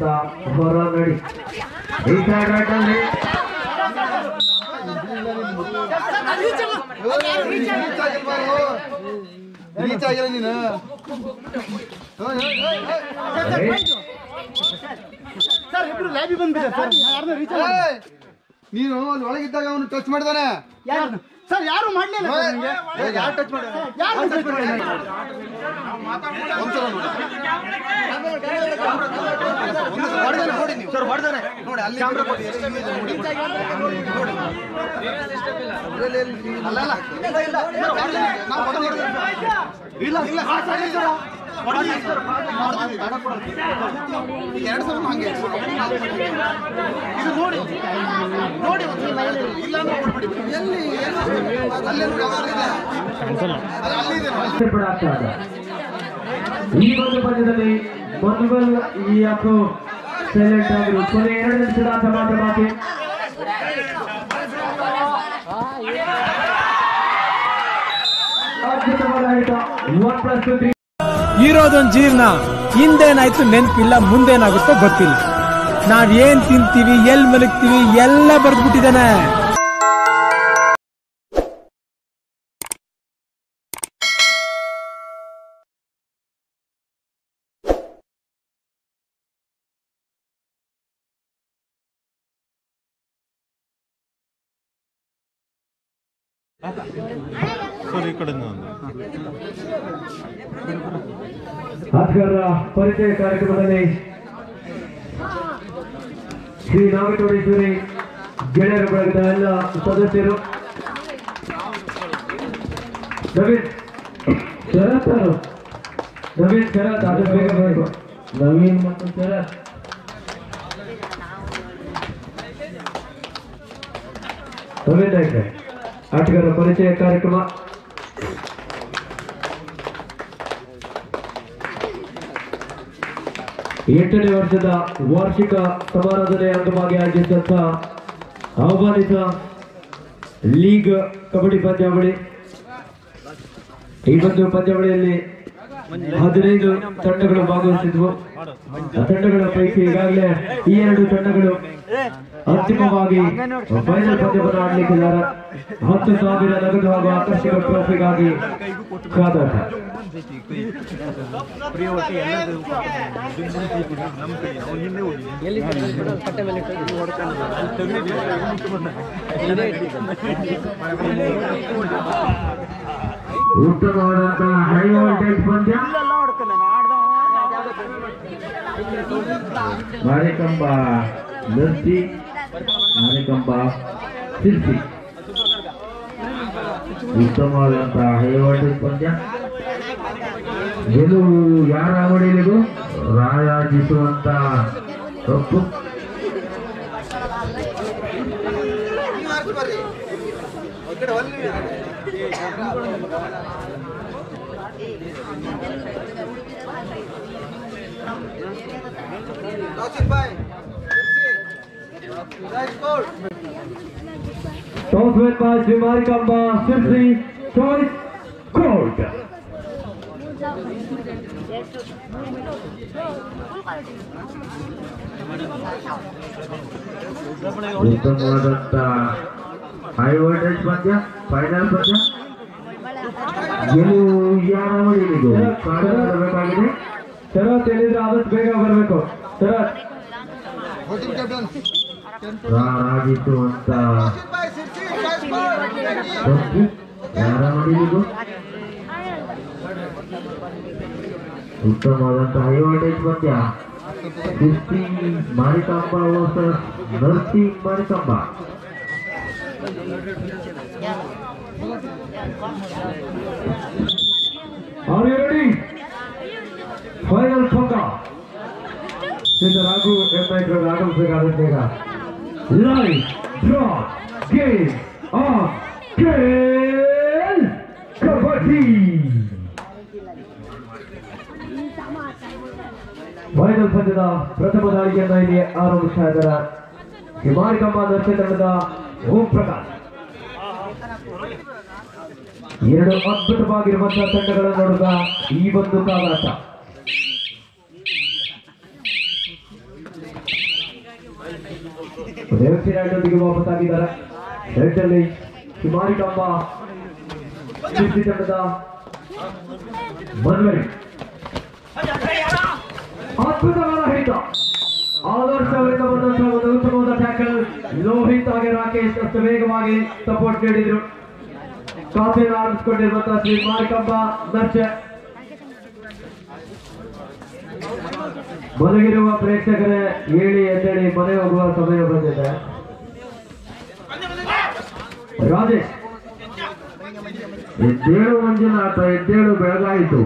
ಸುತ್ತ ಹೊರ ನಡಿ ಈ ಸೈಡ್ ರೈಟ್ ಅಲ್ಲಿ ರೀಚ್ ಆಗಿಲ್ಲ ನೀನು ರೈಟ್. ಸರ್ ಇಬ್ರು ಲ್ಯಾಬಿ ಬಂದ್ಬಿಟ್ಟೆ ಸರ್ ಯಾರನ್ನ ರೀಚ್ ಏಯ್! ನೀನು ಅಲ್ಲಿ ಒಳಗಿದ್ದಾಗ ಅವನು ಟಚ್ ಮಾಡಿದಾನೆ ಯಾರು ಸರ್ ಯಾರು ಮಾಡ್ಲಿಲ್ಲ ಸರ್ ನಿಮ್ಗೆ ಯಾರು ಟಚ್ ಮಾಡ ಯಾರು touch ಮಾಡಿಲ್ಲ? ಸರ್ ಹೊಡೆದಾನೆ ನೋಡಿ ಅಲ್ಲಿ ನೋಡಿ ಅಲ್ಲಲ್ಲ ಇಲ್ಲ ಇಲ್ಲ ನಾವು ಹೊಡೆದ ಇಲ್ಲ ಇಲ್ಲ ಎರಡು ಸಲ ಹಂಗೆ ಇದು ನೋಡಿ ನೋಡಿ ಇಲ್ಲ ಅಂದ್ರೆ ಹೊಡ್ಬಿಡಿ. ಎಲ್ಲಿ ಅಲ್ಲೇ ನೋಡಿ ಅಲ್ಲಿದೆ ಅದು ಅಲ್ಲಿದೆ ನೋಡಿ. ಬಿಡಾಗ್ತದೆ. ಈ ಒಂದು ಪಂದ್ಯದಲ್ಲಿ ಮನುವಲ್ ಈ ಯಾಕೋ ಸೈಲೆಂಟ್ ಆಗಿರು ಕೊನೆ ಎರಡು ನಿಮಿಷದ ಆಟ ಮಾತ್ರ ಬಾಕಿ ಅದ್ಭುತವಾದ ಹಿಡಿತ ಒನ್ ಪ್ಲಸ್ ಟು ತ್ರೀ ಇರೋದೊಂದು ಜೀರ್ಣ ಹಿಂದೇನಾಯ್ತು ನೆನ್ಪಿಲ್ಲ ಮುಂದೇನಾಗುತ್ತೋ ಗೊತ್ತಿಲ್ಲ ನಾವ್ ಏನ್ ತಿಂತೀವಿ ಎಲ್ ಮಲಗ್ತೀವಿ ಎಲ್ಲ ಬರ್ದ್ಬಿಟ್ಟಿದ್ದಾನೆ ಆಟಗಾರರ ಪರಿಚಯ ಕಾರ್ಯಕ್ರಮದಲ್ಲಿ ಶ್ರೀ ನಾಗಟೋಡೇಶ್ವರಿ ಗೆಳೆಯರ ಬಳಗದ ಎಲ್ಲ ಸದಸ್ಯರು ನವೀನ್ ಶರತ್ ಅವರು ನವೀನ್ ಶರತ್ ಅದು ಬೇಗ ಬೇಕು ನವೀನ್ ಮತ್ತು ಶರತ್ ನವೀನ್ ನಾಯ್ಕ ಆಟಗಾರರ ಪರಿಚಯ ಕಾರ್ಯಕ್ರಮ ಎಂಟನೇ ವರ್ಷದ ವಾರ್ಷಿಕ ಸಮಾರಾಧನೆ ಅಂಗವಾಗಿ ಆಯೋಜಿಸಿದಂತ ಆಹ್ವಾನಿತ ಲೀಗ್ ಕಬಡ್ಡಿ ಪಂದ್ಯಾವಳಿ ಈ ಒಂದು ಪಂದ್ಯಾವಳಿಯಲ್ಲಿ ಹದಿನೈದು ತಂಡಗಳು ಭಾಗವಹಿಸಿದ್ವು ಆ ತಂಡಗಳ ಪೈಕಿ ಈಗಾಗಲೇ ಈ ಎರಡು ತಂಡಗಳು ಅಂತಿಮವಾಗಿ ಫೈನಲ್ ಪಂದ್ಯವನ್ನು ಆಡಲಿಕ್ಕಿದ್ದಾರೆ ಹತ್ತು ಸಾವಿರ ನಗದು ಹಾಗೂ ಆಕರ್ಷಕ ಟ್ರೋಫಿಗಾಗಿ ಕಾದಾಟ ಉತ್ತಮವಾದಂತಹ ಹೈ ವೋಲ್ಟೇಜ್ ಪಂದ್ಯ ಮಾರಿಕಂಬ ನರ್ಸಿ ಮಾರಿಕಂಬ ಸಿರ್ಸಿ ಉತ್ತಮವಾದಂತಹ ಹೈ ವೋಲ್ಟೇಜ್ ಪಂದ್ಯ ಗೆಲುವು ಯಾರ ಹೊಡೆಯಲಿಗೂ ರಾಯಾಜಿಸುವಂತ ಕಪ್ಪು ನೀವು ಆರ್ಚ್ ಬರ್ರಿ ಆ ಕಡೆ ಒಲ್ಲಿ ನಾಸಿರ್ ಬಾಯ್ ರಾಜ್ಕೋಟ್ ಟಾಸ್ ವೇಟ್ ಬಾಯ್ ಶ್ರೀ ಮಾರಿಕಂಬ ಸಿರ್ಸಿ ಚಾಯ್ಸ್ ಕೋರ್ಟ್ ಉತ್ತಮವಾದಂತ ಹೈ ವೋಲ್ಟೇಜ್ ಪಂದ್ಯ ಫೈನಲ್ ಪಂದ್ಯ ಗೆಲುವು ಯಾರ ಹೊಡೆಯಲಿಗೂ ಬರಬೇಕಾಗಿದೆ ಶರತ್ ಹೇಳಿದ್ರೆ ಆದಷ್ಟು ಬೇಗ ಬರಬೇಕು ಶರತ್ ಹೋಟೆಲ್ ಕ್ಯಾಪ್ಟನ್ ರಾರಾಗಿಸುವಂತ ನಾಸಿರ್ ಬಾಯ್ ಸಿರ್ಸಿ ರಾಜ್ಕೋಟ್ ವಸ್ತು ಯಾರ ಹೊಡೆಯಲಿಗೂ ಉತ್ತಮವಾದಂತ ಹೈ ವೋಲ್ಟೇಜ್ ಪಂದ್ಯ ಸಿಸ್ಟಿ ಮಾರಿಕಾಂಬ ವರ್ಸಸ್ ನರ್ಸಿ Marikamba Are you ready? Final ಪಂಗ ರಾಘು ಎಂಬ ಆಗಮಿಸಬೇಕಾದ್ರೆ ಬೇಗ ಲೈವ್ ಡ್ರಾ ಗೇಮ್ ಆನ್ ಕೇಲ್ ಕಬಡ್ಡಿ ಫೈನಲ್ ಪಂದ್ಯದ ಪ್ರಥಮ ದಾಳಿಯನ್ನು ಇಲ್ಲಿ ಆರಂಭಿಸ್ತಾ ಇದ್ದಾರೆ ಹಿಮಾರಿಕಮ್ಮ ದರ್ಶಕ ತಂಡದ ಓಂ ಪ್ರಕಾಶ್ ಎರಡು ಅದ್ಭುತವಾಗಿರುವಂತಹ ತಂಡಗಳನ್ನು ನೋಡುವ ಈ ಒಂದು ಕಾದಾಟ ದೇವಸ್ಥಾನದೊಂದಿಗೆ ವಾಪಸ್ ಆಗಿದ್ದಾರೆ ರೆಡ್ಡಲ್ಲಿ ಕುಮಾರಿ ಕಂಬ ಚಿತ್ತಿ ತಂಡದ ಮನ್ವರಿ ಅದ್ಭುತವಾದ ಹಿಡಿತ ಆದರ್ಶ ಅವರಿಂದ ಬಂದಂತಹ ಒಂದು ಉತ್ತಮವಾದ ಟ್ಯಾಕಲ್ ಲೋಹಿತ್ ಹಾಗೆ ರಾಕೇಶ್ ಅಷ್ಟು ವೇಗವಾಗಿ ಸಪೋರ್ಟ್ ನೀಡಿದ್ರು ಖಾತೆಯನ್ನು ಆರಿಸಿಕೊಂಡಿರುವಂತಹ ಶ್ರೀ ಮಾರಿಕಂಬ ನರ್ಚೆ ಮಲಗಿರುವ ಪ್ರೇಕ್ಷಕರೇ ಹೇಳಿ ಎದ್ದೇಳಿ ಮನೆ ಹೋಗುವ ಸಮಯ ಬಂದಿದೆ ರಾಜೇಶ್ ಎದ್ದೇಳು ಮಂಜುನಾಥ ಎದ್ದೇಳು ಬೆಳಗಾಯಿತು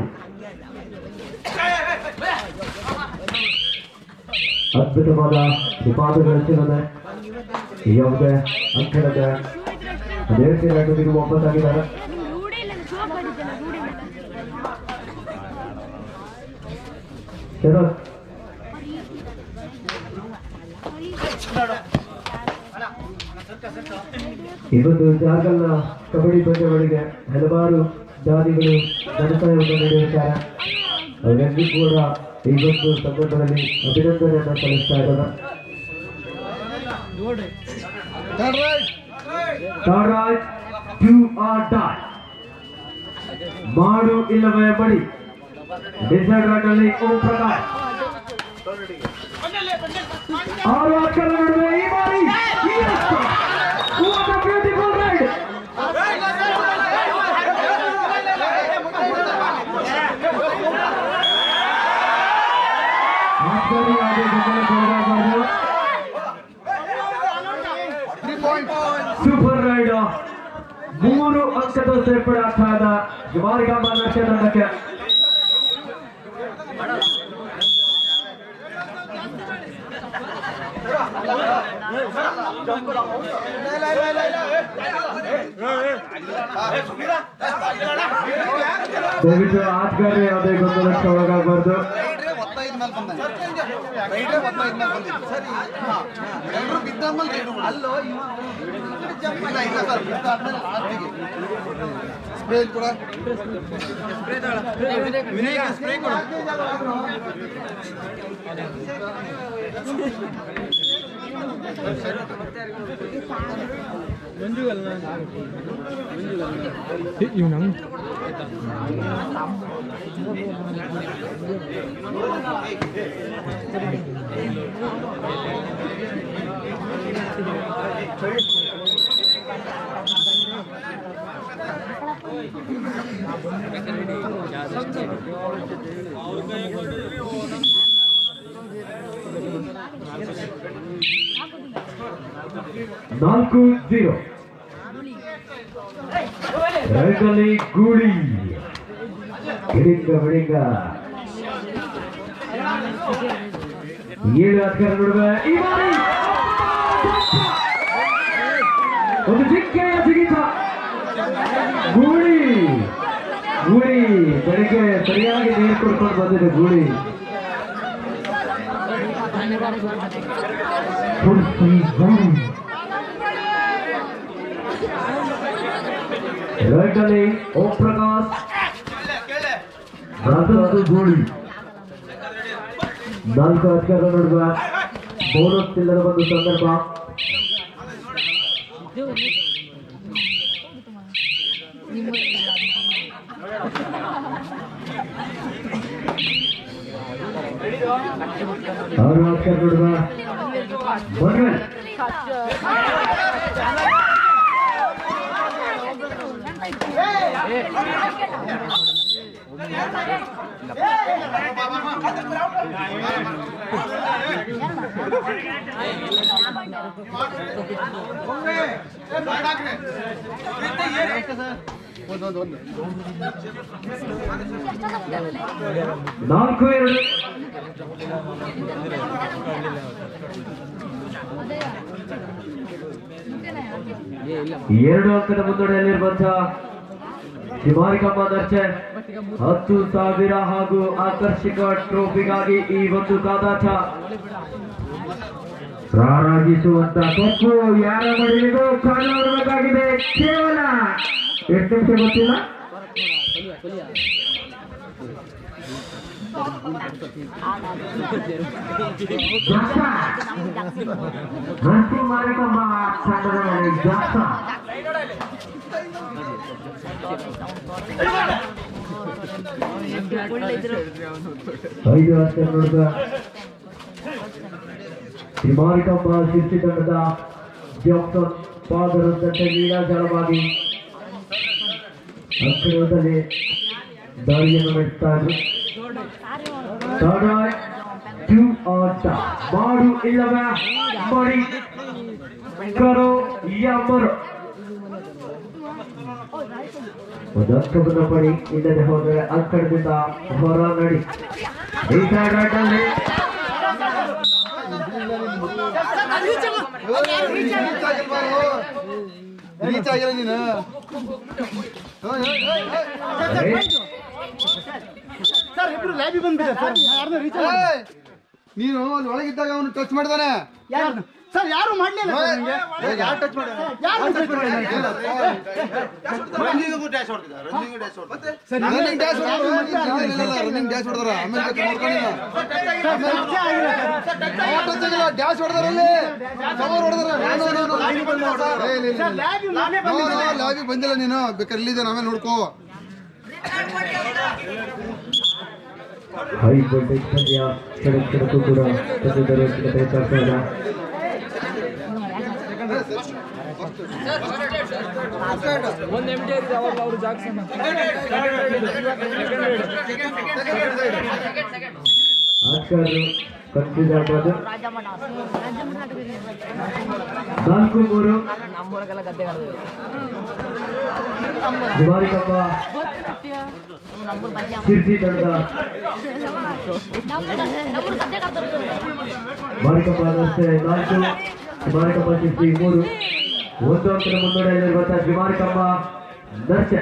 ಅದ್ಭುತವಾದ ಉಪಾಧಿಗಳಿಸಿರದೆ ಯಾವುದೇ ಅಂಕಣದ ದೇವಸ್ಥಾನದೊಂದಿಗೆ ವಾಪಸ್ಸಾಗಿದ್ದಾರೆ ರೂಢಿ ಇಲ್ಲ ಶೋಕ್ ಮಾಡಿದ್ದಲ್ಲ ರೂಢಿ ಶರತ್ ಇವತ್ತು ಜಾರ್ಗಲ್ನ ಕಬಡ್ಡಿ ಪಂದ್ಯಗಳಿಗೆ ಹಲವಾರು ಜಾತಿಗಳು ಧನಸಹಾಯವನ್ನು ನೀಡಿರುತ್ತಾರೆ ಅವರೆಲ್ಲರೂ ಕೂಡ ಇವತ್ತು ಸಂದರ್ಭದಲ್ಲಿ ಅಭಿನಂದನೆಯನ್ನು ಸಲ್ಲಿಸ್ತಾ ಇದ್ದಾರೆ ತಾರಾಜ್ ಟು ಆರ್ ಡಾಟ್ ಮಾಡು ಇಲ್ಲವೇ ಬಡಿ ಡಿಸೈಡ್ ರಲ್ಲಿ ಓಂ ಪ್ರಕಾಶ್ ಆರು ಅಕ್ಷರ ನಡುವೆ ಈ ಬಾರಿ ಬ್ಯೂಟಿಫುಲ್ ರೈಡ್ ಆಶ್ಚರ್ಯವಾಗಿ ಗೊಂದಲಕ್ಕೊಳಗಾಗಬಾರದು. ಸೂಪರ್ ರೈಡ್ ಮೂರು ಅಂಕದ ಸೇರ್ಪಡೆ ಆಗ್ತಾ ಇದ್ದ ಜುಮಾರಿಗಾಂಬ ನಕ್ಷೆ ತಂಡಕ್ಕೆ ದಯವಿಟ್ಟು ಆಟಗಾರರು ಯಾವುದೇ ಗೊಂದಲಕ್ಕೆ ಒಳಗಾಗಬಾರ್ದು ರೈಡ್ರೆ ಒತ್ತಾಯದ ಮೇಲೆ ಬಂದ ರೈಡ್ರೆ ಒತ್ತಾಯದ ಮೇಲೆ ಬಂದಿದ್ದು ಸರಿ ಎಲ್ಲರೂ ಬಿದ್ದ ಮೇಲೆ ರೈಡ್ ಅಲ್ಲೋ ಇಲ್ಲ ಇಲ್ಲ ಸರ್ ಬಿದ್ದ ಆದ್ಮೇಲೆ ಲಾಸ್ಟಿಗೆ ಸ್ಪ್ರೇ ಕೂಡ ವಿನಯ್ ಸ್ಪ್ರೇ ಕೊಡ ಇವ್ ನಾಲ್ಕು ಜೀರೋ ರೈತಲ್ಲಿ ಗೂಳಿ ಹಿಡಿಂಗ ಬಿಡಿಂಗ ಏಳು ಅಧಿಕಾರ ನಡುವೆ ಈ ಬಾರಿ ಒಂದು ಚಿಕ್ಕೆಯ ಜಿಗಿತ ಗೂಳಿ ಗೂಳಿ ಬೆಳಿಗ್ಗೆ ಸರಿಯಾಗಿ ನೀರು ಕೊಡ್ಕೊಂಡು ಬಂದಿದೆ ಗೂಳಿ ಕುರ್ಸಿ ಗೂಳಿ ರೈಟಲ್ಲಿ ಓಂ ಪ್ರಕಾಶ್ ಬ್ರದರ್ಸ್ ಗೋಳಿ ನಾಲ್ಕು ಅಧಿಕಾರ ನಡುವೆ ಬೋನಸ್ ಇಲ್ಲದ ಒಂದು ಸಂದರ್ಭ ಆರು ಅಧಿಕಾರ ನಡುವೆ ಮನ್ವಲ್ ಒಂದೊಂದು ಒಂದು ನಾಲ್ಕು ಎರಡು ಎರಡು ಅಂಕದ ಮುನ್ನಡೆಯಲ್ಲಿರುವಂತಹ ಶಿವಾರಿಕಮ್ಮ ದರ್ಶೆ ಹತ್ತು ಸಾವಿರ ಹಾಗೂ ಆಕರ್ಷಕ ಟ್ರೋಫಿಗಾಗಿ ಈ ಒಂದು ಕಾದಾಟ ಪ್ರಾರಂಭಿಸುವಂತ ಕಪ್ಪು ಯಾರ ಮಡಿಲಿಗೂ ಕಾಣಬೇಕಾಗಿದೆ ಕೇವಲ ಎಷ್ಟು ನಿಮಿಷ ಗೊತ್ತಿಲ್ಲ ಹಂತಿ ಮಾರಿಕಂಬ ತಂಡದ ಮೇಲೆ ಜಾಸ್ತ ಐದು ವರ್ಷ ನೋಡಿದ ಶ್ರೀ ಮಾರಿಕಂಬ ಶಿರ್ಸಿ ತಂಡದ ಜಾಕ್ಸನ್ ಪಾದರ ಜೊತೆ ಲೀಲಾಜಾಲವಾಗಿ ಅಕ್ಷರದಲ್ಲಿ ದಾಳಿಯನ್ನು ನಡೆಸ್ತಾ ಇದ್ರು Third ಟು ಆಟ ಮಾಡು ಇಲ್ಲವೇ ಮಾಡಿ ಕರೋ ಯಮರು ಒಂದು ಅಂಕವನ್ನು ಪಡಿ ಇಲ್ಲದೆ ಹೋದರೆ ಅಂಕಣದಿಂದ ಹೊರ ನಡಿ ಈ ಸೈಡ್ ಆಟಲ್ಲಿ ರೀಚ್ ಆಗಿಲ್ವಾ ರೀಚ್ ಆಗಿಲ್ಲ ನೀನು ಓಯ್, ಓಯ್, ಓಯ್, ಓಯ್. ಸರ್ ಇಬ್ರು ಲ್ಯಾಬಿ ಬಂದ್ಬಿಟ್ಟಾರೆ ಸರ್ ಯಾರನ್ನ ರೀಚ್ ಏಯ್, ನೀನು ಅಲ್ಲಿ ಒಳಗಿದ್ದಾಗ ಅವನು ಟಚ್ ಮಾಡಿದಾನೆ ಯಾರು ಸರ್ ಯಾರು ಮಾಡ್ಲಿಲ್ಲ ಸರ್ ನಂಗೆ ಯಾರು ಟಚ್ ಮಾಡಿದ ಯಾರು touch ಮಾಡಿಲ್ಲ ನಂಗೆ? ರನ್ನಿಂಗ್ ಡ್ಯಾಶ್ ರನ್ನಿಂಗ್ ಡ್ಯಾಶ್ ಹೊಡೆದಾರ ಆಮೇಲೆ ಬೇಕಾದ್ರೆ ನೋಡ್ಕೊಂಡಿಲ್ಲ ಸರ್ touch ಏ ಆಗಿಲ್ಲ ಸರ್. ಡ್ಯಾಶ್ ಹೊಡೆದಾರ ಅಲ್ಲಿ ಕವರ್ ಹೊಡೆದಾರ ಏ, ಇಲ್ಲ, ಇಲ್ಲ, ಸರ್ ಇಲ್ಲ. ಲ್ಯಾಬಿ ನಾನೇ ನೋ, ಬಂದಿದ್ದೆ ನೋ, ಲಾಬಿಗ್ ಬಂದಿಲ್ಲ ನೀನು ಬೇಕಾದ್ರೆ ಇಲ್ಲಿದೆ ಆಮೇಲೆ ನೋಡ್ಕೋ ಹೈ ವೋಲ್ಟೇಜ್ ಪಂದ್ಯ ಸಡಕ್ ಸಡಕು ಕೂಡ ತಂದಿದ್ದರು ತೆಗೆದುಕೊಳ್ತಾ ಇಲ್ಲ ಆಸ್ಕರ್ ಕನ್ಫ್ಯೂಸ್ ಆಗ್ಬೋದು ನಾಲ್ಕು ಮೂರು ದುಬಾರಿ ಕಪ್ಪ ಶಿರ್ಸಿ ತಂಡದ ಮಾರಿಕಪ್ಪ ರಸ್ತೆ ನಾಲ್ಕು ಮಾರಿಕಪ್ಪ ಶಿರ್ಸಿ ಮೂರು ಒಂದು ಅಂಕದ ಮುನ್ನಡೆಯಲ್ಲಿರುವಂತಹ ಶ್ರೀಮಾರಿಕಮ್ಮ ನರ್ಸೆ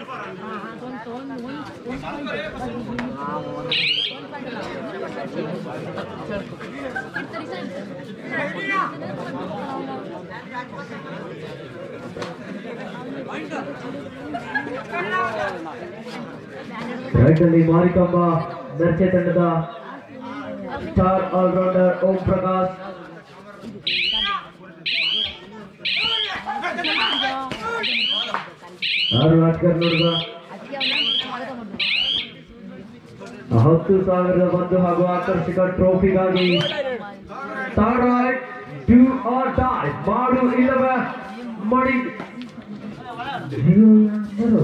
ರೈಟ್ ಅಲ್ಲಿ ಮಾರಿಕಮ್ಮ ನರ್ಸೆ ತಂಡದ ಸ್ಟಾರ್ ಆಲ್ರೌಂಡರ್ ಓಂ ಪ್ರಕಾಶ್ ಆರು ಆಟಗಾರ ನೋಡಿದ ಹತ್ತು ಸಾವಿರದ ಒಂದು ಹಾಗೂ ಆಕರ್ಷಕ ಟ್ರೋಫಿಗಾಗಿ ಥರ್ಡ್ ಡೂ ಆರ್ ಡೈ ಮಾಡು ಇಲ್ಲವೇ ಮಡಿ ಜೀವ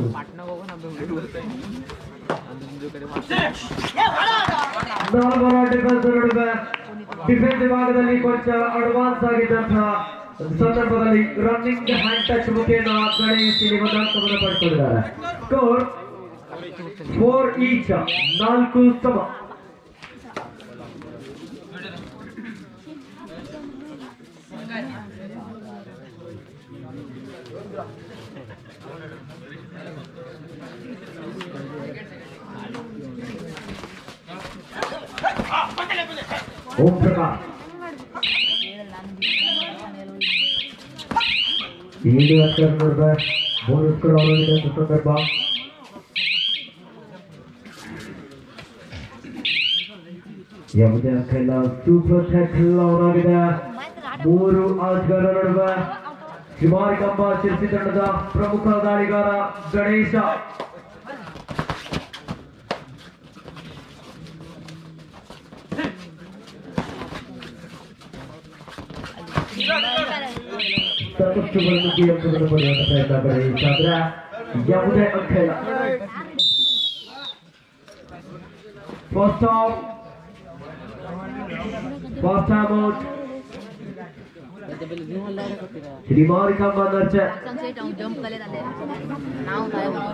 ನಾಲ್ವರ ಡಿಫೆನ್ಸ್ ನಡುವೆ ಡಿಫೆನ್ಸ್ ವಿಭಾಗದಲ್ಲಿ ಕೊಂಚ ಅಡ್ವಾನ್ಸ್ ಆಗಿದ್ದಂತಹ ಸಂದರ್ಭದಲ್ಲಿ ರನ್ನಿಂಗ್ ಹ್ಯಾಂಡ್ ಟಚ್ ಮುಖೇನ ಗಣೇಶ್ ಇಲ್ಲಿ ಒಂದು ಅಂಕವನ್ನು ಪಡ್ಕೊಂಡಿದ್ದಾರೆ ಸ್ಕೋರ್ ಫೋರ್ ಈಚ್ ನಾಲ್ಕು ಸಮ ಓಂ ಪ್ರಕಾಶ್ ಇಲ್ಲಿ ಹತ್ತಿರ ನೋಡಿದ್ರೆ ಬೋನಸ್ ಕೂಡ ಅವರಿಗೆ ಸಂದರ್ಭ ಯಾವುದೇ ಅಂಕೆಲ್ಲ ಸೂಪರ್ ಟ್ಯಾಕ್ಲ್ ಅವರಾಗಿದೆ ಮೂರು ಆಟಗಾರ ನಡುವೆ ಶಿವಾರಿ ಕಂಬ ಶಿರ್ಸಿ ತಂಡದ ಪ್ರಮುಖ ದಾಳಿಗಾರ ಗಣೇಶ ಸಾಕಷ್ಟು ನುಗ್ಗಿ ಅಂಕಗಳನ್ನು ಪಡೆಯುವಂತ ಪ್ರಯತ್ನ ಗಣೇಶ್ ಆದ್ರೆ ಯಾವುದೇ ಅಂಕ ಇಲ್ಲ first half first time out Shrimari Kamba Narse jump ಕಲಿಯದಲ್ಲೇ ನಾವು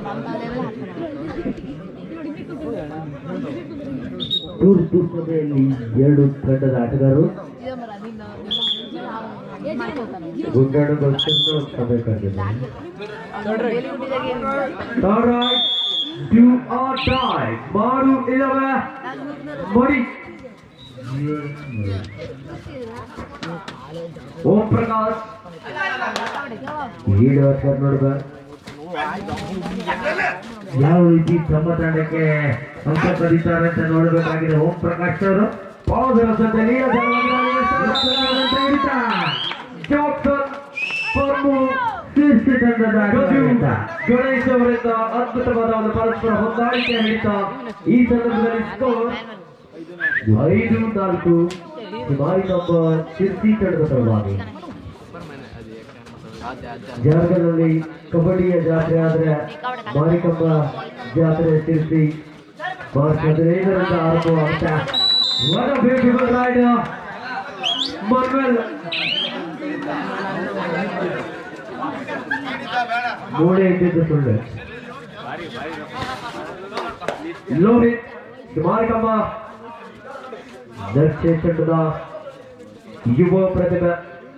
ಟೂರ್ ಟೂರ್ ಸಭೆಯಲ್ಲಿ ಎರಡು ತಂಡದ ಆಟಗಾರರು ಗುಂಡಾಡುಗೋಸ್ಕರ ಸಭೆ ಕರೆದಿದ್ದಾರೆ Alright, do or die. ಮಾಡು ಇಲ್ಲವೇ ಮಡಿ ಓಂ ಪ್ರಕಾಶ್ ಏಳು ವರ್ಷ ನೋಡಿದ ಯಾವ ರೀತಿ ತಮ್ಮ ತಂಡಕ್ಕೆ ಅಂಕ ಪಡಿತಾರೆ ಅಂತ ನೋಡಬೇಕಾಗಿದೆ ಓಂ ಪ್ರಕಾಶ್ ಅವರು ಪಾದರ ಸದ್ಯದಲ್ಲಿ ಜಾಕ್ಸನ್ ಪರ್ಮು ಕೀರ್ತಿ ತಂಡದ ಆಟಗಾರ. ಗಣೇಶ್ ಅವರಿಂದ ಅದ್ಭುತವಾದ ಒಂದು ಪರಸ್ಪರ ಹೊಂದಾಣಿಕೆ ಹಿಡಿತ ಈ ಸಂದರ್ಭದಲ್ಲಿ ಸ್ಕೋರ್ ಐದು ನಾಲ್ಕು ಹಿಮಾರಿ ನಂಬರ್ ಶಿರ್ಸಿ ತಂಡದ ಪರವಾಗಿ ಜಾರ್ಗದಲ್ಲಿ ಕಬಡ್ಡಿಯ ಜಾತ್ರೆ ಆದ್ರೆ ಮಾರಿಕಂಬ ಜಾತ್ರೆ ಶಿರ್ಸಿ ಮಾರ್ಚ್ ಹದಿನೈದರಿಂದ ಆರಂಭವಾಗುತ್ತೆ What a beautiful rider, Manuel. ಮೂಳೆ ಇದ್ದಿದ್ದು ಸುಳ್ಳು ಲೋಹಿತ್ ಮಾರಿಕಂಬ ದಕ್ಷಿಣ ತಂಡದ ಯುವ ಪ್ರತಿಭೆ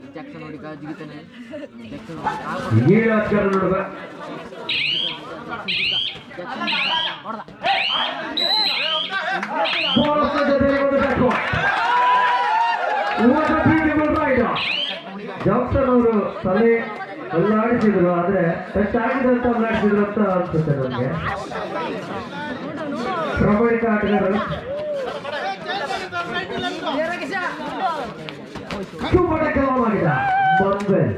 ಏಳು ಅಕ್ಷರ ನೋಡುವ ಜಾಕ್ಸನ್ ಅವರು ತಲೆ ಅಲ್ಲಾಡಿಸಿದ್ರು ಆದ್ರೆ ಟಚ್ ಆಗಿದೆ ಅಂತ ಅಲ್ಲಾಡಿಸಿದ್ರು ಅಂತ ಅನ್ಸುತ್ತೆ ನನಗೆ ಪ್ರಾಮಾಣಿಕ ಆಟಗಾರರು ಸೂಪರ್ ಕೆಲಸ ಮಾಡಿದ ಮನ್ವೆಲ್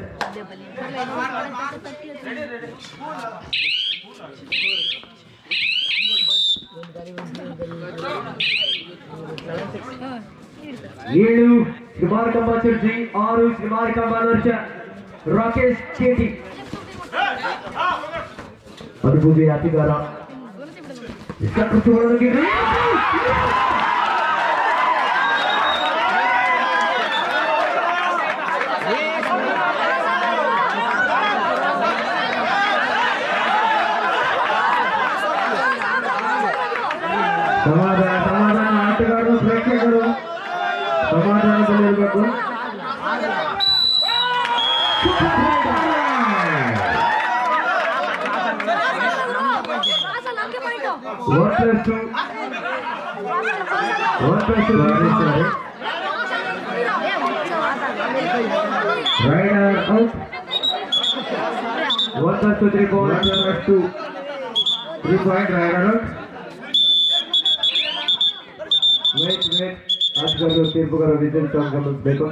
ಏಳು ಶ್ರೀಮಾರ್ಕಂಬ ಚರ್ಜಿ ಆರು ಶ್ರೀಮಾರ್ಕಂಬ ನರ್ಷ ರಾಕೇಶ್ ಕೇಟಿ ಅನುಭವಿ ಆಟಗಾರ ಸಕೃತುಗಳಿಗೆ ಸಮಾಧಾನ ಸಮಾಧಾನ ಆಟಗಾರರು ಪ್ರೇಕ್ಷಕರು ಸಮಾಧಾನದಲ್ಲಿರಬೇಕು ಒಟ್ಟು ಒಟ್ಟು ರೈಡರ್ ಔಟ್ ಒಂದಷ್ಟು ತ್ರೀ ಪಾಯಿಂಟ್ ಅಷ್ಟು three point raider out wait wait ಆಟಗಾರರು ತೀರ್ಪುಗಾರ ರಿಸಲ್ಟ್ ಗಮನಿಸಬೇಕು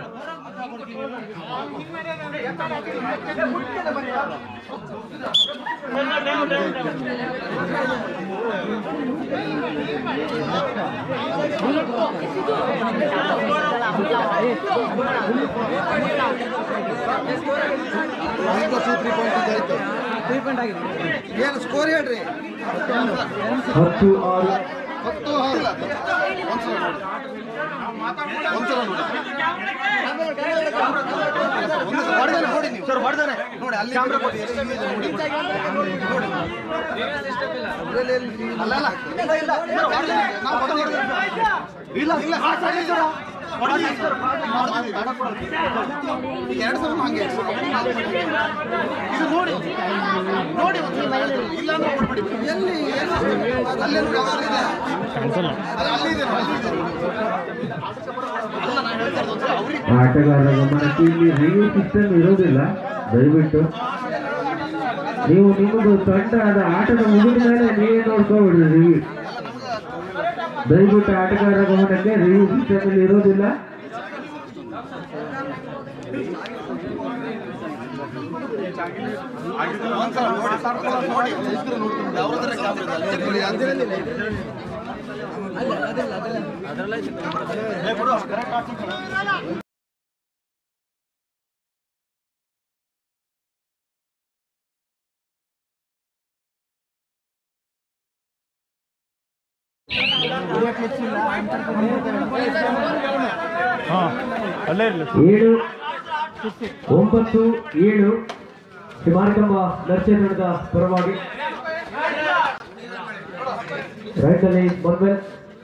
ಏನು ಸ್ಕೋರ್ ಹೇಳ್ರಿ ಹತ್ತು ಆರು ಹತ್ತು ಆರು ಒಂದ್ಸಲ ನೋಡಿ ಒಂದ್ಸಲ ನೋಡಿ ಒಂದ್ಸಲ ಹೊಡ್ದಾನೆ ನೋಡಿ ನೀವು ಸರ್ ಹೊಡ್ದಾನೆ ನೋಡಿ ಅಲ್ಲಿ ನೋಡಿ ಎಷ್ಟು ಇದೆ ನೋಡಿ ನೋಡಿ ಅದ್ರಲ್ಲಿ ಎಲ್ಲಿ- ಅಲ್ಲ ಅಲ್ಲ ಇಲ್ಲ ಇಲ್ಲ ಇಲ್ಲ ಹೊಡ್ದಾನೆ. ನಾವು ಹೊಡ್ದಾನೆ. ಇಲ್ಲ ಇಲ್ಲ ಹೊಡ್ದಾನೆ ಸರ್. ಹೊಡ್ದಾನೆ ಸರ್. ಹೊಡ್ದಾನೆ. ಬೇಡ ಕೊಡೋದು. ಈಗ ಎರಡು ಸಲ ಹಂಗೆ ಇದು ನೋಡಿ ನೋಡಿ ಒಂದ್ಸಲ ಇಲ್ಲ ಅಂದ್ರೆ ಕೊಡ್ಬಿಡಿ ಎಲ್ಲಿ ಏನು? ಅಲ್ಲೇ ನೋಡಿ ಅವಾಗ ಇದೆ. ಅದು ಅಲ್ಲಿ ಇದೆ ಅಲ್ಲಿ ಇದೆ ಅಲ್ಲ ನಾನು ಹೇಳ್ತಾ ಇರೋದು ಒಂದ್ಸಲ ಅವ್ರಿಗೆ ಆಟಗಾರರ ಗಮನಕ್ಕೆ ಇಲ್ಲಿ ರಿವ್ಯೂ ಸಿಸ್ಟಮ್ ಇರೋದಿಲ್ಲ ದಯವಿಟ್ಟು ನೀವು ನಿಮ್ಮದು ತಂಡ ಅದ ಆಟದ ಮುಗಿದ ಮೇಲೆ ನೀವೇ ನೋಡ್ಕೋಬಿಡ್ರಿ ರಿವ್ಯೂ ದಯವಿಟ್ಟು ಆಟಗಾರರ ಗಮನಕ್ಕೆ ರಿವ್ಯೂ ಸಿಸ್ಟಮ್ ಇಲ್ಲಿ ಇರೋದಿಲ್ಲ ಒಂದ್ಸಲ ನೋಡಿ ಸರ್ಕಲ್ ನೋಡಿ ಇದ್ರೆ ನೋಡ್ಕೊಂಡು ಯಾವ್ದಾರ ಕ್ಯಾಮ್ರಾ ಚೆಕ್ ಮಾಡಿ ಅದ್ರಲ್ಲಿ ಏ ಬಿಡು, correct ಆಗ್ತದೆ. ಏಳು ಒಂಬತ್ತು ಏಳು ಶಿಮಾರಿಕಮ್ಮ ನರ್ಸೇಂದ್ರದ ಪರವಾಗಿ ರೈತಲ್ಲಿ ಮೊನ್ವೆಲ್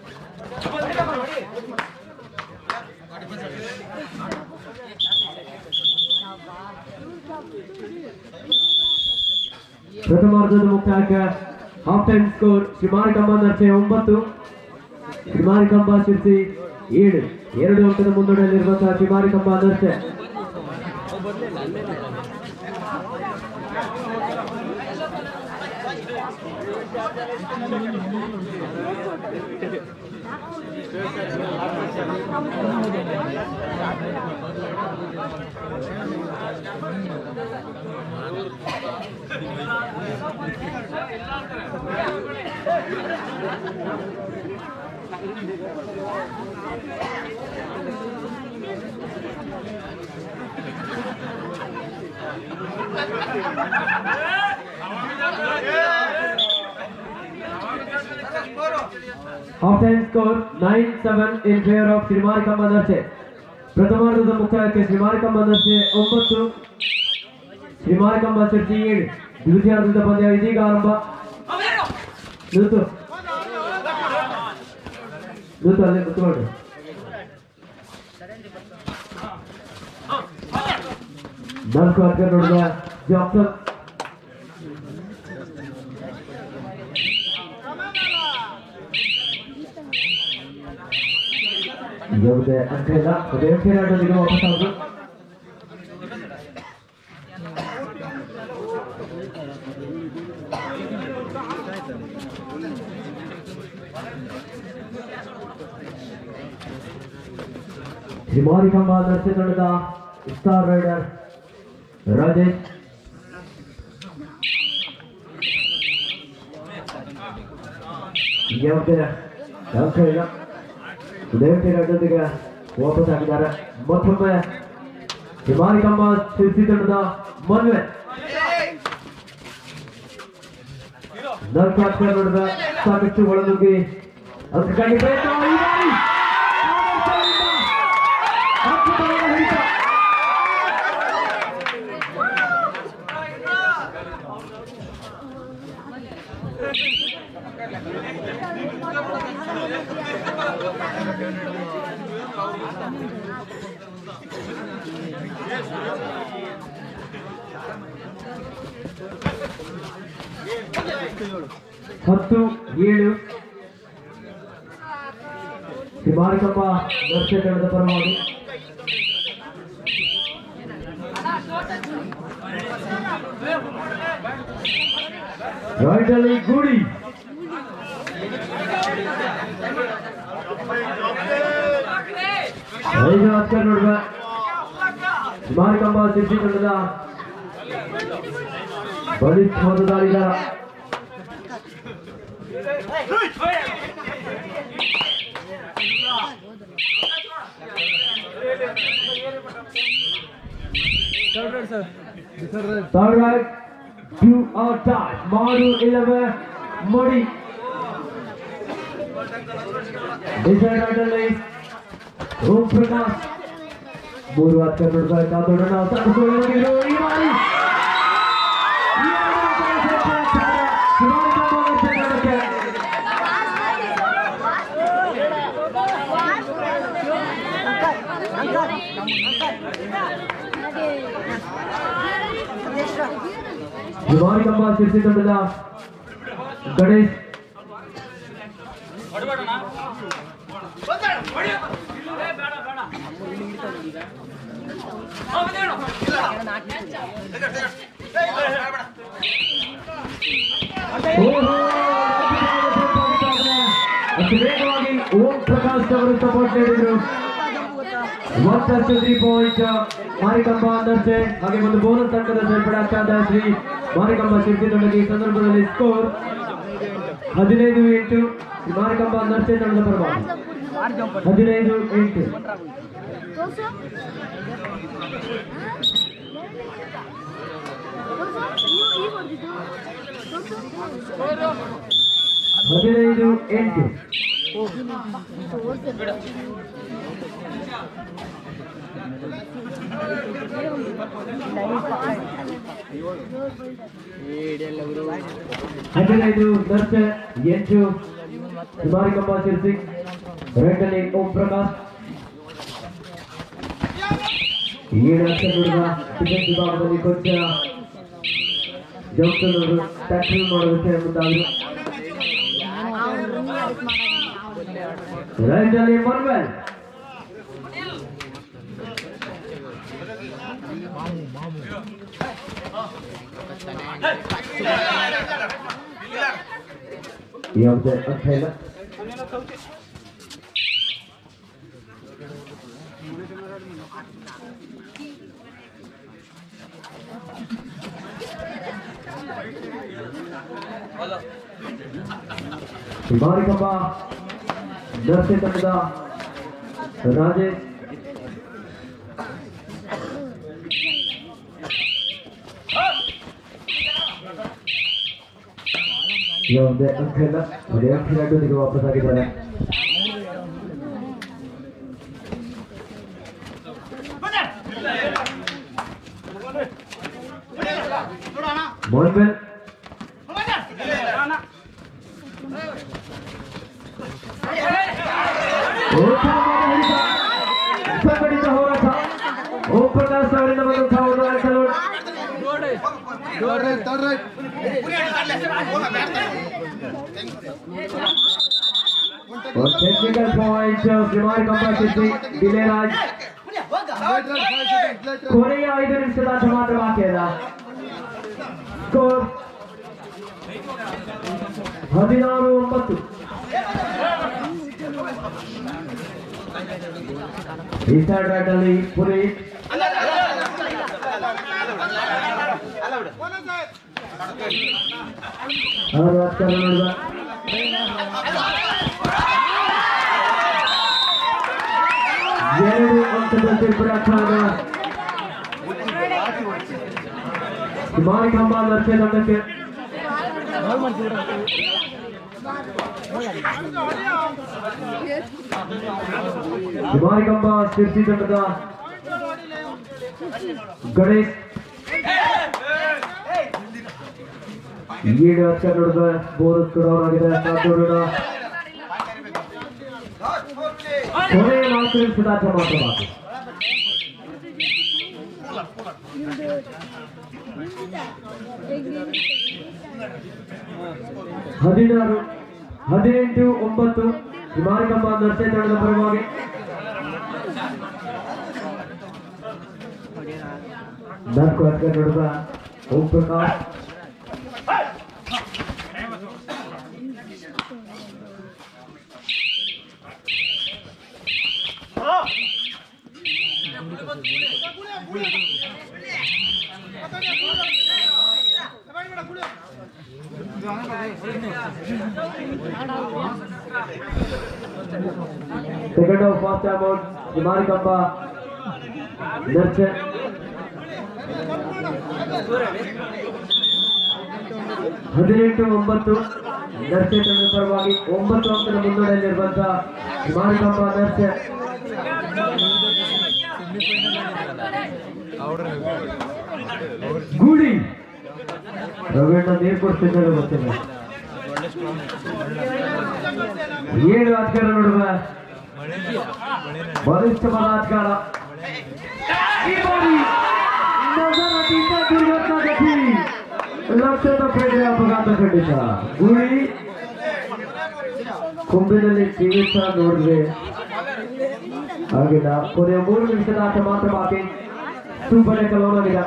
ಪ್ರಥಮಾರ್ಧದ ಮುಕ್ತಾಯಕ half time score Shimarikamma Narse ಒಂಬತ್ತು ಶಿಮಾರಿಕಂಬ ಶಿರ್ಸಿ ಏಳು ಎರಡು ಅಂಕದ ಮುನ್ನಡೆಯಲ್ಲಿರುವಂತಹ Shimarikamba Narse half time score nine seven in favour of Shrimarikamma Narse ಪ್ರಥಮಾರ್ಧದ ಮುಕ್ತಾಯಕ್ಕೆ ಶ್ರೀಮಾರಿಕಮ್ಮ ನರ್ಸೆ ಒಂಬತ್ತು ಶ್ರೀಮಾರಿಕಮ್ಮ ಚರ್ಚಿ ಏಳು ದ್ವಿತೀಯಾರ್ಧದ ಪಂದ್ಯ ಇದೀಗ ಆರಂಭ ನಿಲ್ತು ನಿಲ್ತು ಅಲ್ಲೇ ಕುತ್ಕೊಳ್ಳಿ ನಾಲ್ಕು ಅರ್ಧ ನೋಡಿದ ಜಾಕ್ಸನ್ ಯಾವುದೇ ಅಂಕ ಇಲ್ಲ ಅದೇ ಆಟೋದಿಗೆ ವಾಪಸ್ ಆದ್ರು ಹಿಮಾರಿ ಕಂಬ ನರ್ಸೆ ತಂಡದ ಸ್ಟಾರ್ ರೈಡರ್ ರಾಜೇಶ್ ಯಾವುದೇ ಅಂಕ ಇಲ್ಲ ದೇವತೆ ಜೊತೆಗೆ ವಾಪಸ್ ಆಗಿದ್ದಾರೆ ಮತ್ತೊಮ್ಮೆ ಹಿಮಾರಿ ಕಂಬ ಶಿರ್ಸಿ ತಂಡದ ಮನ್ವೆ ನರ್ಕಾಟ್ ನೋಡಿದ ಸಾಕಷ್ಟು ಒಳನುಗ್ಗಿ ಅದಕ್ಕಾಗಿ ಪ್ರಯತ್ನ ಈ ಬಾರಿ ಆದರ್ಶದಿಂದ ಅದ್ಭುತವಾದ ಹಿಡಿತ. ಹತ್ತು ಏಳು ಹಿಮಾರಿಕಪ್ಪ ನರ್ಸೆ ತಂಡದ ಪರವಾಗಿ ರೈಟಲ್ಲಿ ಗೂಡಿ ಐದು ಆಸ್ಕರ್ ನೋಡುವ ಹಿಮಾರಿಕಪ್ಪ ಸಿದ್ಧಿ ತಂಡದ ಬಲಿಷ್ಠವಾದ ದಾಳಿಗಾರ Third right, two or die. Maru 11, Modi. Decide right ಅಲ್ಲಿ ಓಂ ಪ್ರಕಾಶ್ ಮೂರು ಹತ್ತು ನೋಡ್ತಾರೆ ಕಾತೋಡೋಣ ಸಾಧಿಸಿಕೊಳ್ಳಲು ಈ ಬಾರಿ ಈ ಬಾರಿ ಶಿವಾನಿ ಕಬ್ಬಾಳ್ ತಂಡಕ್ಕೆ ಹಿಮಾರಿ ಕಂಬ ಶಿರ್ಸಿ ತಂಡದ ಗಣೇಶ್ ಓಹೋ! ಅಷ್ಟು ವೇಗವಾಗಿ ಓಂ ಪ್ರಕಾಶ್ ಅವರು ಸಪೋರ್ಟ್ ನೀಡಿದರು ಮತ್ತಷ್ಟು ತ್ರೀ ಪಾಯಿಂಟ್ ಮಾರಿಕಂಬ ನರ್ಸೆ ಹಾಗೆ ಒಂದು ಬೋನಸ್ ಅಂಕದ ಸೇರ್ಪಡೆ ಆಗ್ತಾ ಇದೆ ಶ್ರೀ ಮಾರಿಕಂಬ ಶಿರ್ಸಿ ತಂಡಕ್ಕೆ ಈ ಸಂದರ್ಭದಲ್ಲಿ ಸ್ಕೋರ್ ಹದಿನೈದು ಎಂಟು ಶ್ರೀ ಮಾರಿಕಂಬ ನರ್ಸೆ ತಂಡದ ಪರವಾಗಿ ಹದಿನೈದು ಎಂಟು ತೋರ್ಸು ತೋರ್ಸು ನೀವು ಈ ಹೊಡೆದಿದ್ದು ತೋರ್ಸು ಹದಿನೈದು ಎಂಟು ಹದಿನೈದು ನರ್ಸೆ ಎಂಟು ಮಾರಿಕಂಬ ಶಿರ್ಸಿ ರೆಡ್ಡಲ್ಲಿ ಓಂ ಪ್ರಕಾಶ್ ಏಳು ಅಕ್ಷರ ನೋಡಿದ ಟಿಕೆಟ್ ವಿಭಾಗದಲ್ಲಿ ಕೊಂಚ ಜಂಪ್ಸನ್ ಅವರು ಟ್ಯಾಕ್ಟರ್ ಮಾಡೋದಕ್ಕೆ ಮುಂದಾದರು ರೈಟಲ್ಲಿ ಮರ್ವೆಲ್ ಯಾವುದೇ ಅರ್ಥ ಇಲ್ಲ ಮಾರಿಕಪ್ಪ ನರ್ಸೆ ತಂಡದ ರಾಜೇಶ್ ಯಾವುದೇ ಅಂಕ ಇಲ್ಲ ಅದೇ ಅಂಕಿನೊಂದಿಗೆ ವಾಪಸ್ ಆಗಿದ್ದಾರೆ ಮೋನ್ವೆಲ್ ಸಂಘಟಿತ ಹೋರಾಟ ಓಂ ಪ್ರಕಾಶ್ ಅವರಿಂದ ಒಂದು ಸಾವಿರದ ಆರಿಸಲು Third right, third right. Technical point ಶ್ರೀಮಾರಿ ಕಂಪಾಸಿಸಿ ಡಿಲೇರಾಜ್ Right, right, five seconds, right, right. ಕೊನೆಯ ಐದು ನಿಮಿಷದ ಆಟ ಮಾತ್ರ ಬಾಕಿ ಅದ ಸ್ಕೋರ್ ಹದಿನಾರು ಒಂಬತ್ತು ಈ ಸೈಡ್ ರೈಟ್ ಅಲ್ಲಿ ಪುರಿ ಅವರು ಅತ್ತರ ನೋಡಿದ ಎರಡು ಅಂಕದ ತಿರುಪುರಾಚಾರ ಹಿಮಾಲಯ ಕಂಬ ಲಕ್ಷ್ಯ ತಂಡಕ್ಕೆ ಹಿಮಾಲಯ ಕಂಬ ಶಿರ್ಸಿ ತಂಡದ ಗಣೇಶ್ ಏಳು ಅಕ್ಕ ನೋಡಿದ ಬೋನಸ್ ಕೊಡೋರಾಗಿದೆ ನೋಡೋಣ ಕೊನೆಯ ನಾಲ್ಕು ನಿಮಿಷದ ಆಟ ಮಾತ್ರ ಬಾಕಿ ಹದಿನಾರು ಹದಿನೆಂಟು ಒಂಬತ್ತು ಹಿಮಾಲಕಂಬ ನರ್ಸೆ ತಂಡದ ಪರವಾಗಿ ನಾಲ್ಕು ಅಕ್ಕ ನೋಡಿದ Om Prakash second of fast amount ಹಿಮಾಲಕಂಬ ನರ್ಸೆ ಹದಿನೆಂಟು ಒಂಬತ್ತು ನರ್ಸೆ ತಂಡದ ಪರವಾಗಿ ಒಂಬತ್ತು ಅಂಕದ ಮುನ್ನಡೆಯಲ್ಲಿರುವಂತಹ ಹಿಮಾಲಕಂಬ ನರ್ಸೆ ಗೂಳಿ ರವೀಣ ನೀರು ಕೊಡ್ತಿದ್ದಾರೆ ಗೊತ್ತಿಲ್ಲ ಏಳು ಆಟಗಾರ ನೋಡುವ ಬಲಿಷ್ಠ ಆಟಗಾರ ಈ ಬಾರಿ ನಗರದಿಂದ ದುರ್ಘಟನಾ ಗತಿ ಲಕ್ಷದ ಪೇಟೆ ಅಪಘಾತ ಖಂಡಿತ ಗುಳಿ ಕೊಂಬಿನಲ್ಲಿ ಟಿವಿ ಸಹ ನೋಡಿದ್ರೆ ಆಗಿಲ್ಲ ಕೊನೆಯ ಮೂರು ನಿಮಿಷದ ಆಟ ಮಾತ್ರ ಬಾಕಿ ಸೂಪರ್ ಕೆಲವೊಂದು ಆಗಿದೆ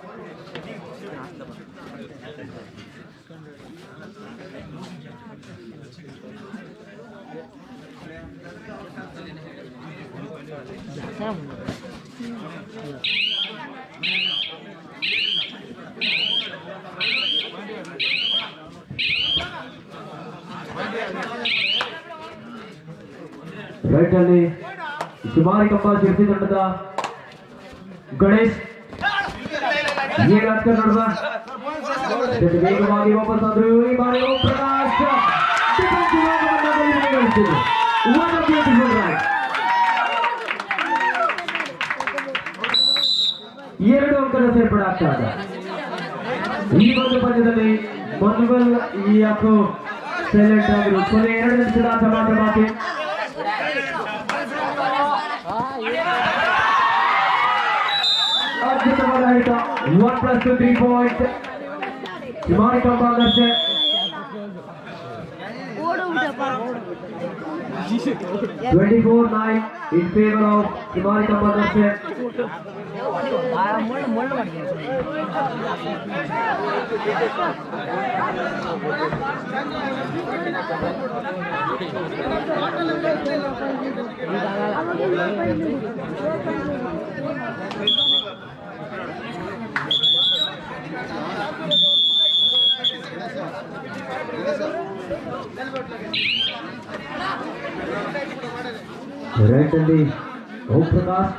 ರೈಟ್ ಅಲ್ಲಿ ಶಿಮಾರಿ ಕಂಬ ಶಿರ್ಸಿ ತಂಡದ ಗಣೇಶ್ ಏಳು ಹತ್ತ ನೋಡುವ ಜೊತೆ ವೇಗವಾಗಿ ವಾಪಸ್ ಆದ್ರು ಈ ಬಾರಿ ಓಂ ಪ್ರಕಾಶ್ defensive ವೇಗವನ್ನು ಬಯಲಿಗೆಳಿಸಿದ್ರು. What a beautiful ride. ಎರಡು ಅಂಕದ ಸೇರ್ಪಡೆ ಆಗ್ತಾ ಇದೆ ಈ ಒಂದು ಪಂದ್ಯದಲ್ಲಿ ಮನ್ವಲ್ ಈ ಯಾಕೋ ಸೈಲೆಂಟ್ ಆಗಿರು ಕೊನೆ ಎರಡು ನಿಮಿಷದ ಆಟ ಮಾತ್ರ ಬಾಕಿ ಅದ್ಭುತವಾದ ಹಿಡಿತ one plus two three point ಹಿಮಾನಿ ಕಂಬ ದರ್ಶೆ ಓಡು ಬಿಡಪ್ಪ twenty four nine in favour of ಹಿಮಾನಿ ಕಂಬ ದರ್ಶೆ ರೈಟ್ ಅಲ್ಲಿ ಓಂ ಪ್ರಕಾಶ್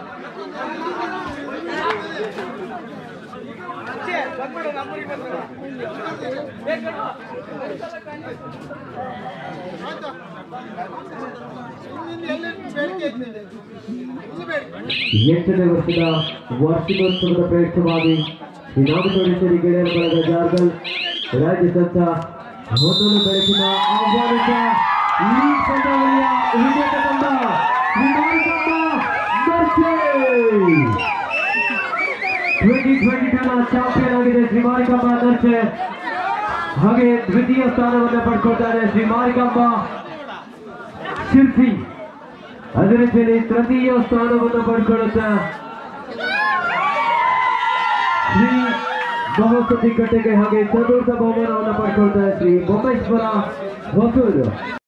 ಎಂಟನೇ ವರ್ಷದ ವಾರ್ಷಿಕೋತ್ಸವದ ಪ್ರಯುಕ್ತವಾಗಿ ಶ್ರೀನಾಮಚೋಡೇಶ್ವರಿ ಗೆಳೆಯರ ಬಳಗ ಜಾರ್ಗಲ್ ರಾಜ್ಯ ಸಂತ ಮೊದಲು ಬೆಳಕಿನ ಆಹ್ವಾನಿತ ಈ ಪಂದ್ಯಾವಳಿಯ ವಿಜೇತ ತಂಡ ಶ್ರೀಮಾನ್ ತಂಡ ಟ್ವೆಂಟಿ ಟ್ವೆಂಟಿ ಟನ್ ಚಾಂಪಿಯನ್ ಆಗಿದೆ ಶ್ರೀಮಾರಿಕಂಬ ನರ್ಸೆ ಹಾಗೆ ದ್ವಿತೀಯ ಸ್ಥಾನವನ್ನು ಪಡ್ಕೊಳ್ತಾರೆ ಶ್ರೀಮಾರಿಕಂಬ ಶಿಲ್ಪಿ ಅದೇ ರೀತಿಯಲ್ಲಿ ತೃತೀಯ ಸ್ಥಾನವನ್ನು ಪಡ್ಕೊಳ್ಳುತ್ತಾ ಶ್ರೀ ಮಹೋತ್ಸತಿ ಕಟ್ಟೆಗೆ ಹಾಗೆ ಚತುರ್ಥ ಬಹುಮಾನವನ್ನು ಪಡ್ಕೊಳ್ತಾರೆ ಶ್ರೀ ಬೊಮ್ಮೇಶ್ವರ ಹೊಸೂರು